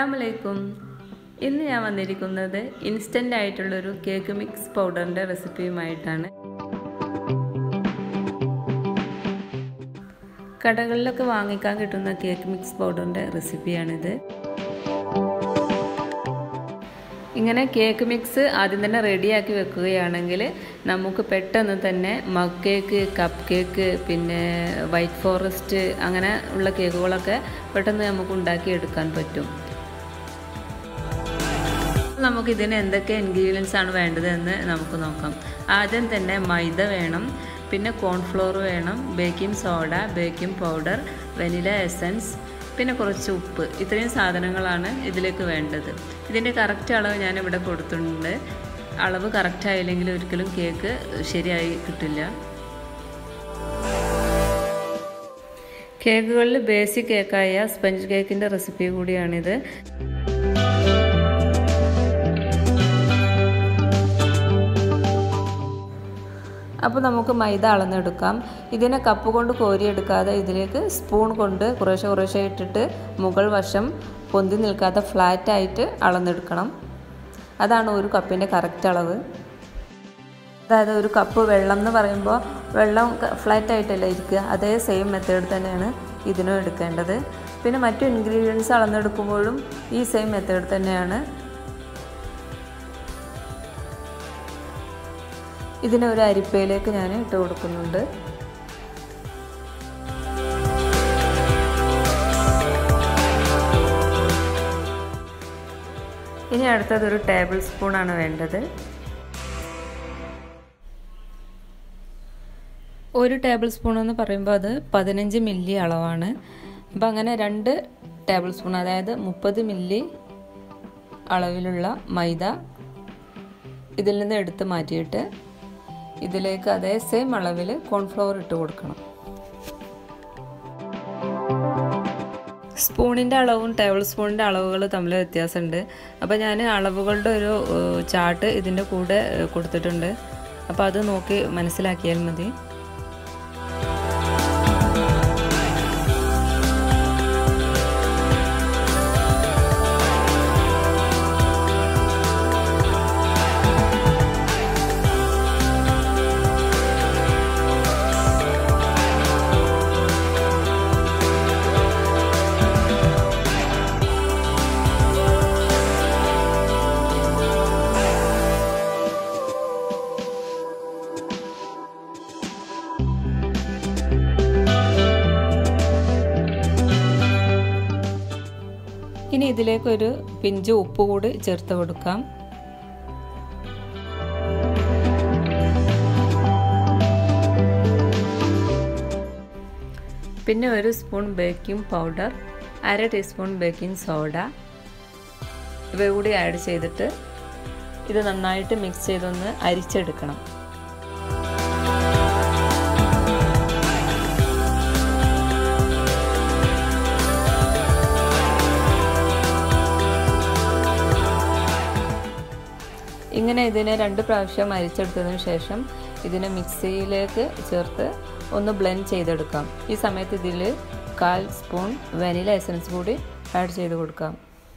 അസ്സാമലൈക്കും ഇന്ന് ഞാൻ വന്നിരിക്കുന്നത് ഇൻസ്റ്റൻ്റ് ആയിട്ടുള്ളൊരു കേക്ക് മിക്സ് പൗഡറിൻ്റെ റെസിപ്പിയുമായിട്ടാണ് കടകളിലൊക്കെ വാങ്ങിക്കാൻ കിട്ടുന്ന കേക്ക് മിക്സ് പൗഡറിൻ്റെ റെസിപ്പിയാണിത് ഇങ്ങനെ കേക്ക് മിക്സ് ആദ്യം തന്നെ റെഡിയാക്കി വെക്കുകയാണെങ്കിൽ നമുക്ക് പെട്ടെന്ന് തന്നെ മഗ് കേക്ക് കപ്പ് കേക്ക് പിന്നെ വൈറ്റ് ഫോറസ്റ്റ് അങ്ങനെ ഉള്ള കേക്കുകളൊക്കെ പെട്ടെന്ന് നമുക്ക് ഉണ്ടാക്കിയെടുക്കാൻ പറ്റും നമുക്ക് ഇതിന് എന്തൊക്കെ ഇൻഗ്രീഡിയൻസ് ആണ് വേണ്ടതെന്ന് നമുക്ക് നോക്കാം ആദ്യം തന്നെ മൈദ വേണം പിന്നെ കോൺഫ്ലോർ വേണം baking soda baking powder vanilla essence പിന്നെ കുറച്ച് ഉപ്പ് ഇത്രയും സാധനങ്ങളാണ് ഇതിലേക്ക് വേണ്ടത് ഇതിൻ്റെ കറക്റ്റ് അളവ് ഞാൻ ഇവിടെ കൊടുത്തിട്ടുണ്ട് അളവ് കറക്റ്റ് ആയില്ലെങ്കിൽ ഒരിക്കലും കേക്ക് ശരിയായി കിട്ടില്ല കേക്കുകളിൽ ബേസിക് കേക്കായ സ്പഞ്ച് കേക്കിൻ്റെ റെസിപ്പി കൂടിയാണിത് അപ്പോൾ നമുക്ക് മൈദ അളന്നെടുക്കാം ഇതിനെ കപ്പ് കൊണ്ട് കോരിയെടുക്കാതെ ഇതിലേക്ക് സ്പൂൺ കൊണ്ട് കുറേശ്ശെ കുറേശ്ശെ ഇട്ടിട്ട് മുകൾ വശം പൊന്തി നിൽക്കാതെ ഫ്ലാറ്റായിട്ട് അളന്നെടുക്കണം അതാണ് ഒരു കപ്പിൻ്റെ കറക്റ്റ് അളവ് അതായത് ഒരു കപ്പ് വെള്ളം എന്ന് പറയുമ്പോൾ വെള്ളം ഫ്ലാറ്റ് ആയിട്ടല്ല ഇരിക്കുക അതേ സെയിം മെത്തേഡ് തന്നെയാണ് ഇതിനും എടുക്കേണ്ടത് പിന്നെ മറ്റു ഇൻഗ്രീഡിയൻസ് അളന്നെടുക്കുമ്പോഴും ഈ സെയിം മെത്തേഡ് തന്നെയാണ് ഇതിനെ ഒരു അരിപ്പയിലേക്ക് ഞാൻ ഇട്ട് കൊടുക്കുന്നുണ്ട് ഇനി അടുത്തത് ഒരു ടേബിൾ സ്പൂണാണ് വേണ്ടത് ഒരു ടേബിൾ സ്പൂൺ എന്ന് പറയുമ്പോൾ അത് പതിനഞ്ച് മില്ലി അളവാണ് അപ്പോൾ അങ്ങനെ രണ്ട് ടേബിൾ സ്പൂൺ അതായത് മുപ്പത് മില്ലി അളവിലുള്ള മൈദ ഇതിൽ നിന്ന് എടുത്ത് മാറ്റിയിട്ട് ഇതിലേക്ക് അതേ സെയിം അളവിൽ കോൺഫ്ലവർ ഇട്ട് കൊടുക്കണം സ്പൂണിൻ്റെ അളവും ടേബിൾ സ്പൂണിൻ്റെ അളവുകൾ തമ്മിൽ വ്യത്യാസമുണ്ട് അപ്പോൾ ഞാൻ അളവുകളുടെ ഒരു ചാർട്ട് ഇതിൻ്റെ കൂടെ കൊടുത്തിട്ടുണ്ട് അപ്പോൾ അത് നോക്കി മനസ്സിലാക്കിയാൽ മതി ഇനി ഇതിലേക്കൊരു പിഞ്ച് ഉപ്പ് കൂടി ചേർത്ത് കൊടുക്കാം പിന്നെ ഒരു സ്പൂൺ ബേക്കിംഗ് പൗഡർ അര ടീസ്പൂൺ ബേക്കിംഗ് സോഡ ഇവ കൂടി ആഡ് ചെയ്തിട്ട് ഇത് നന്നായിട്ട് മിക്സ് ചെയ്തൊന്ന് അരിച്ചെടുക്കണം ഇങ്ങനെ ഇതിനെ രണ്ട് പ്രാവശ്യം അരിച്ചെടുത്തതിന് ശേഷം ഇതിനെ മിക്സിയിലേക്ക് ചേർത്ത് ഒന്ന് ബ്ലെൻഡ് ചെയ്തെടുക്കാം ഈ സമയത്ത് ഇതിൽ കാൽ സ്പൂൺ വനില എസൻസ് കൂടി ആഡ് ചെയ്ത് കൊടുക്കാം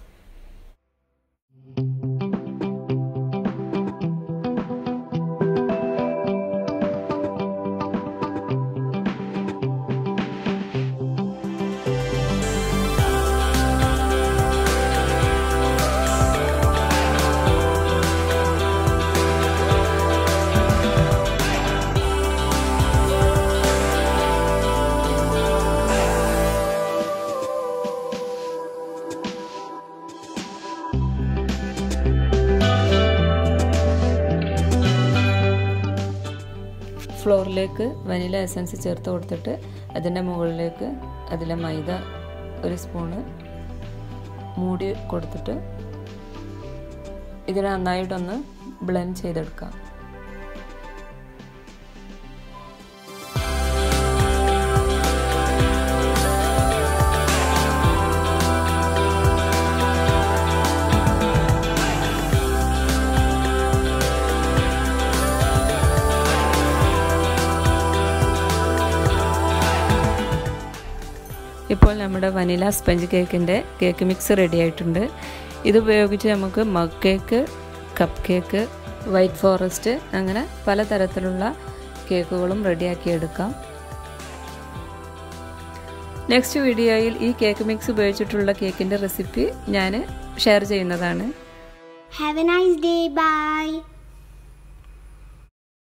ഫ്ലോറിലേക്ക് വനില എസൻസ് ചേർത്ത് കൊടുത്തിട്ട് അതിൻ്റെ മുകളിലേക്ക് അതിലെ മൈദ ഒരു സ്പൂണ് മൂടി കൊടുത്തിട്ട് ഇതിനെ നന്നായിട്ടൊന്ന് ബ്ലെൻഡ് ചെയ്തെടുക്കാം ഇപ്പോൾ നമ്മുടെ വനില സ്പഞ്ച് കേക്കിൻ്റെ കേക്ക് മിക്സ് റെഡി ആയിട്ടുണ്ട് ഇത് ഉപയോഗിച്ച് നമുക്ക് mug cake cup cake white forest അങ്ങനെ പലതരത്തിലുള്ള കേക്കുകളും റെഡിയാക്കി എടുക്കാം നെക്സ്റ്റ് വീഡിയോയിൽ ഈ കേക്ക് മിക്സ് ഉപയോഗിച്ചിട്ടുള്ള കേക്കിൻ്റെ റെസിപ്പി ഞാൻ ഷെയർ ചെയ്യുന്നതാണ് Have a nice day. Bye.